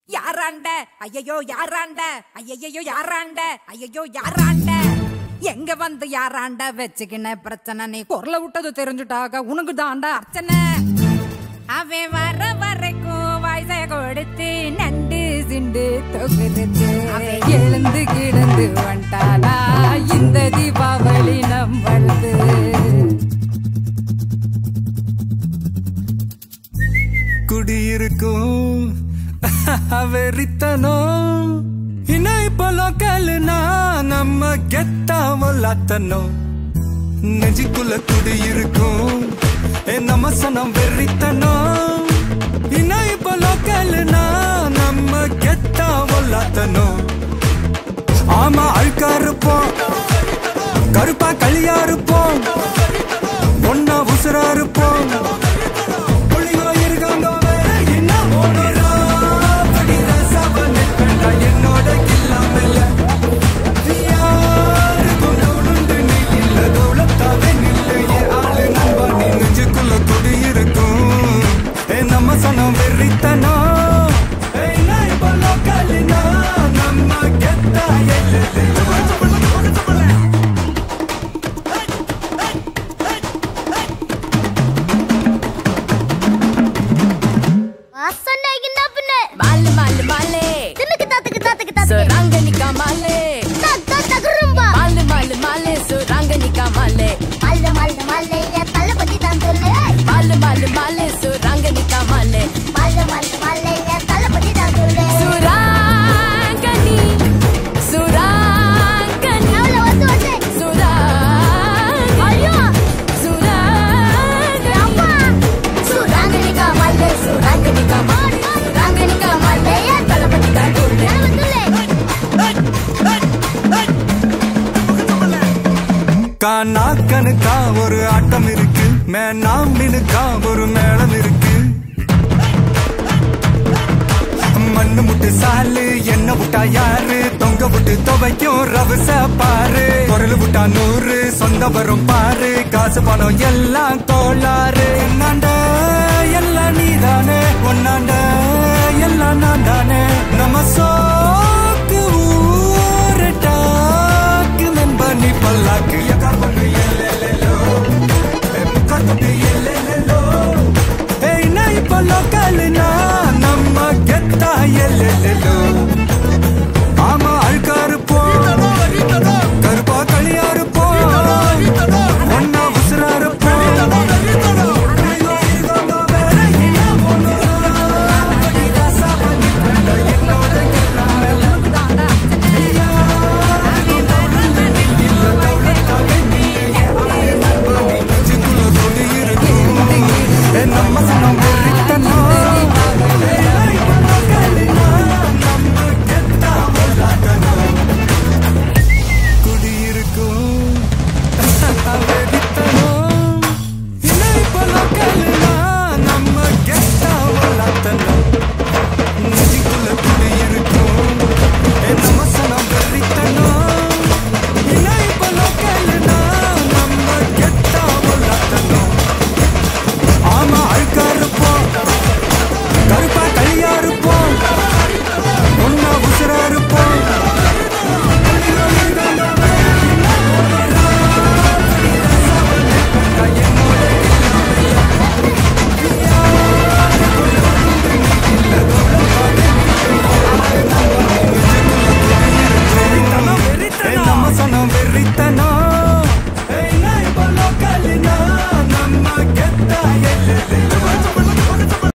யாராண்ட ஐயையோ யாராண்ட ஐயையோ யாராண்ட ஐயையோ யாராண்ட எங்க வந்து யாராண்ட வச்சுக்கின பிரச்சனை நீ குரல விட்டது தெரிஞ்சுட்டாக உனக்கு தாண்டா அர்ச்சனை அவன் வர வரைக்கும் வயசை கொடுத்து நண்டு சிண்டு தொகுத்து அவன் எழுந்து கிடந்து வந்துட்டானா இந்த தீபாவளி நம்மளது குடியிருக்கும் வெறித்தனம் இன்னும் இப்போ லோக்கல்னா நம்ம கெத்தா வல்லாத்தனம் நெஞ்சுக்குள்ள குடியிருக்கும் ஏ நம்ம சனம் வெறித்தனம் இன்னும் இப்போ லோக்கல்னா நம்ம கெத்தா வல்லாத்தனம் ஆமா அழுக்கா இருப்போம் கருப்பா களியா இருப்போம் ஒன்னா உசுரா இருப்போம் புள்ளியோ இருக்காங்க வேற என்ன ஓடுறா? படித சபனை கண்டா என்னோட கில்லாமல. யாருக்கும் நவுளுண்டு நீ இல்ல, தௌலத்தாவே நில்லு. என் ஆளு நண்பா, நீ நெஞ்சுக்குள்ள குடியிருக்கும். ஏ, நம்ம சனம் வெறித்தனம். ஏய், நான் இப்ப லோக்கல்னா, நம்ம கெத்தா எல்லை. வாசனைக்கு பின்ன மாலு மாலு மாலே தின்னுக்கு தாத்துக்கு தாத்துக்கு தாத்துக்கு சுரங்கனிக்கா மாலே தாத்தா தகுரும்பா மாலு மாலு மாலே சுரங்கனிக்கா மாலே மல்ல மல்ல மல்ல என் தளபதி தான் சொல்லு மாலு மாலு மாலே சுரங்கனிக்கா மாலே மல்ல மல்ல மல்ல என் தளபதி தான் சொல்லு சுராங்கனி சுராங்கனி அவள வந்து வந்து சுராங்கனி ஐயோ சுராங்கனி அம்மா சுராங்கனிகா மல்ல சுராங்கனிகா மாடு சுராங்கனிகா மல்ல என் தளபதி தான் சொல்லு கானா கணுக்கா ஒரு ஆட்டம் இருக்கு மேனா மினுக்கா ஒரு மேளம் இருக்கு மண்ணு முட்டு சாலு என்ன விட்டா யாரு தொங்க விட்டு துவைக்கும் ரவச பாரு குரல் விட்டா நூறு சொந்த வரும் பாரு காசு பணம் எல்லாம் கோளாறு என்னாண்ட எல்லாம் நீதானே ஒன்னாண்ட